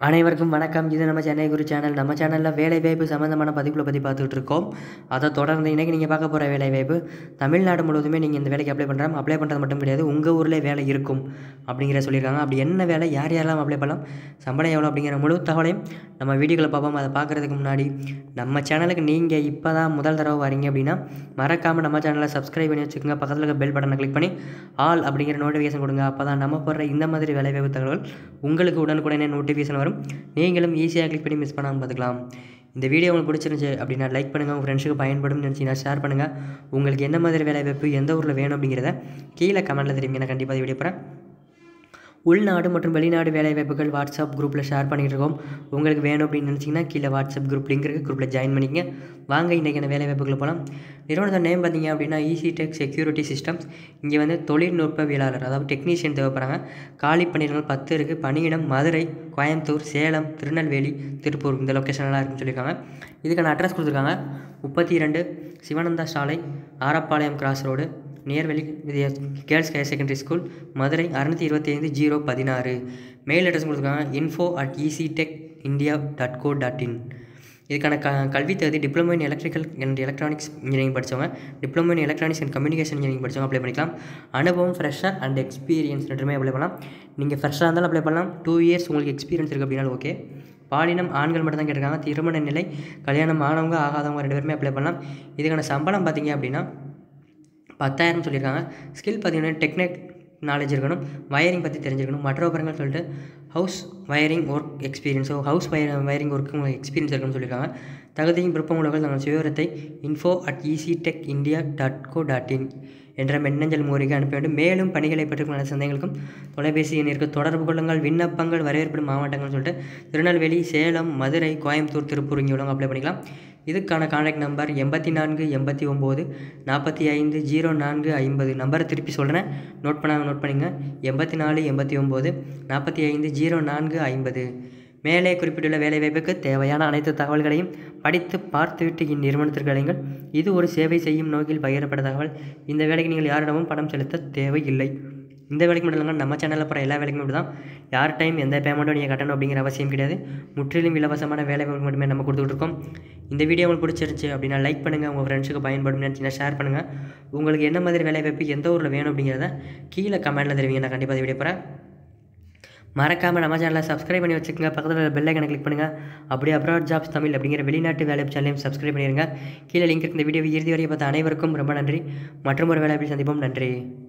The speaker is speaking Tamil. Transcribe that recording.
அனைவருக்கும் வணக்கம் இது நம்ம சென்னை குரு சேனல் நம்ம சேனலில் வேலைவாய்ப்பு சம்மந்தமான பதிவுகளை பற்றி பார்த்துட்டு இருக்கோம் அதை தொடர்ந்து இன்றைக்கி நீங்கள் பார்க்க போகிற வேலைவாய்ப்பு தமிழ்நாடு முழுவதுமே நீங்கள் இந்த வேலைக்கு அப்ளை பண்ணுறோம் அப்ளை பண்ணுறது மட்டும் கிடையாது உங்கள் ஊரில் வேலை இருக்கும் அப்படிங்கிற சொல்லியிருக்காங்க அப்படி என்ன வேலை யார் யாரெல்லாம் அப்ளை பண்ணலாம் சம்பளம் எவ்வளோ அப்படிங்கிற முழு தகவலையும் நம்ம வீடியோக்களை பார்ப்போம் அதை பார்க்குறதுக்கு முன்னாடி நம்ம சேனலுக்கு நீங்கள் இப்போ தான் முதல் தடவை வரீங்க அப்படின்னா மறக்காமல் நம்ம சேனலை சப்ஸ்கிரைப் பண்ணி வச்சுக்கோங்க பக்கத்தில் இருக்க பெல் பட்டனை கிளிக் பண்ணி ஆல் அப்படிங்கிற நோட்டிஃபிகேஷன் கொடுங்க அப்போ தான் நம்ம போடுற இந்த மாதிரி வேலைவாய்ப்பு தகவல் உங்களுக்கு உடனுக்குடனே நோட்டிஃபிகேஷன் வரும் நீங்களும் ஈஸியாக கிளிக் பண்ணி மிஸ் பண்ணாமல் பார்த்துக்கலாம் இந்த வீடியோ உங்களுக்கு பிடிச்சிருந்துச்சு அப்படின்னா லைக் பண்ணுங்கள் உங்கள் ஃப்ரெண்ட்ஸுக்கு பயன்படும் நினச்சிங்கன்னா ஷேர் பண்ணுங்கள் உங்களுக்கு என்ன மாதிரி வேலைவாய்ப்பு எந்த ஊரில் வேணும் அப்படிங்கிறத கீழே கமெண்ட்டில் தெரியுங்க நான் கண்டிப்பாக வீடியோ போகிறேன் உள்நாடு மற்றும் வெளிநாடு வேலைவாய்ப்புகள் வாட்ஸ்அப் குரூப்பில் ஷேர் பண்ணிகிட்டு இருக்கோம் உங்களுக்கு வேணும் அப்படின்னு நினச்சிங்கன்னா கீழே வாட்ஸ்அப் குரூப் லிங்க் இருக்குது குரூப்பில் ஜாயின் பண்ணிக்கங்க வாங்க இன்றைக்கான வேலைவாய்ப்புகளை போகலாம் நிறுவனத்தோட நேம் பார்த்தீங்க அப்படின்னா ஈசி டெக் செக்யூரிட்டி சிஸ்டம்ஸ் இங்கே வந்து தொழில்நுட்பவியலாளர் அதாவது டெக்னீஷியன் தேவைப்படுறாங்க காலி பணியிடங்கள் பத்து இருக்குது பணியிடம் மதுரை கோயம்புத்தூர் சேலம் திருநெல்வேலி திருப்பூர் இந்த லொக்கேஷன்லாம் இருக்குன்னு சொல்லியிருக்காங்க இதுக்கான அட்ரஸ் கொடுத்துருக்காங்க முப்பத்தி ரெண்டு சிவானந்தா சாலை ஆரப்பாளையம் கிராஸ் ரோடு நியர்வெளி Vidya girls higher secondary school Madurai அறுநூற்றி இருபத்தி ஐந்து ஜீரோ பதினாறு மெயில் அட்ரஸ் கொடுத்துருக்காங்க info at EC tech India dot co dot in இதுக்கான க கல்வி தகுதி diploma in electrical and electronics engineering படித்தவங்க diploma in electronics and communication engineering படித்தவங்க அப்ளை பண்ணிக்கலாம் அனுபவம் ஃப்ரெஷ்ஷாக அண்ட் எக்ஸ்பீரியன்ஸ் ரெண்டுமே அப்ளை பண்ணலாம் நீங்கள் ஃப்ரெஷ்ஷாக இருந்தாலும் அப்ளை பண்ணலாம் டூ இயர்ஸ் உங்களுக்கு எக்ஸ்பீரியன்ஸ் இருக்குது அப்படின்னாலும் ஓகே பாலினம் ஆண்கள் மட்டும் தான் கேட்டிருக்காங்க திருமண நிலை கல்யாணம் ஆனவங்க ஆகாதவங்க ரெண்டு பேருமே அப்ளை பண்ணலாம் இதுக்கான சம்பளம் பார்த்தீங்க அப்படின்னா பத்தாயிரம் சொல்லியிருக்காங்க ஸ்கில் பார்த்தீங்கன்னா டெக்னிக் நாலேஜ் இருக்கணும் வயரிங் பற்றி தெரிஞ்சிருக்கணும் மற்ற விவரங்கள் சொல்லிட்டு ஹவுஸ் வயரிங் ஒர்க் எக்ஸ்பீரியன்ஸோ ஹவுஸ் வயர் வயரிங் ஒர்க்கு உங்களுக்கு எக்ஸ்பீரியன்ஸ் இருக்குன்னு சொல்லியிருக்காங்க தகுதியும் விருப்பம் உள்ளவர்கள் தங்கள் சுயவிவரத்தை info at EC tech India dot co dot in என்ற மின்னஞ்சல் முறைக்கு அனுப்ப வேண்டும் மேலும் பணிகளை பெற்றுக்கொள்ள சந்தைகளுக்கும் தொலைபேசி எண்ணிற்கு தொடர்பு கொள்ளுங்கள் விண்ணப்பங்கள் வரவேற்படும் மாவட்டங்கள்னு சொல்லிட்டு திருநெல்வேலி சேலம் மதுரை கோயம்புத்தூர் திருப்பூர் இங்கே உள்ளவங்க அப்ளை பண்ணிக்கலாம் இதுக்கான கான்டாக்ட் நம்பர் எண்பத்தி நான்கு எண்பத்தி ஒம்பது நாற்பத்தி ஐந்து ஜீரோ நான்கு ஐம்பது நம்பரை திருப்பி சொல்கிறேன் நோட் பண்ணாங்க நோட் பண்ணிங்க எண்பத்தி நாலு எண்பத்தி ஒம்பது நாற்பத்தி ஐந்து ஜீரோ நான்கு ஐம்பது மேலே குறிப்பிட்டுள்ள வேலைவாய்ப்புக்கு தேவையான அனைத்து தகவல்களையும் படித்து பார்த்துவிட்டு இந்நிறுவனத்திற்கு அழைங்கள் இது ஒரு சேவை செய்யும் நோக்கில் பகிரப்பட்ட தகவல் இந்த வேலைக்கு நீங்கள் யாரிடமும் பணம் செலுத்த தேவையில்லை இந்த வேலைக்கு மட்டும் இல்லைங்க நம்ம சேனலில் போகிற எல்லா வேலைக்குமே இப்படி தான் யார் டைம் எந்த பேமெண்ட்டும் நீங்கள் கட்டணும் அப்படிங்கிற அவசியம் கிடையாது முற்றிலும் இலவசமான வேலை வாய்ப்பு மட்டுமே நம்ம கொடுத்துட்ருக்கோம் இந்த வீடியோ உங்களுக்கு பிடிச்சிருந்துச்சு அப்படின்னா லைக் பண்ணுங்கள் உங்கள் ஃப்ரெண்ட்ஸுக்கு பயன்படும் நினச்சிங்கன்னா ஷேர் பண்ணுங்கள் உங்களுக்கு என்ன மாதிரி வேலை வாய்ப்பு எந்த ஊரில் வேணும் அப்படிங்கிறத கீழே கமெண்ட்டில் தெரிவிங்க நான் கண்டிப்பாக வீடியோ போகிறேன் மறக்காமல் நம்ம சேனலை சப்ஸ்கிரைப் பண்ணி வச்சுக்கோங்க பக்கத்தில் பெல் ஐக்கனை கிளிக் பண்ணுங்கள் அப்படியே அப்ராட் ஜாப்ஸ் தமிழ் அப்படிங்கிற வெளிநாட்டு வேலை சேனலையும் சப்ஸ்கிரைப் பண்ணிடுங்க கீழே லிங்க் இந்த வீடியோ இறுதி வரையை பார்த்த அனைவருக்கும் ரொம்ப நன்றி மற்றும் ஒரு வேலை சந்திப்போம் நன்றி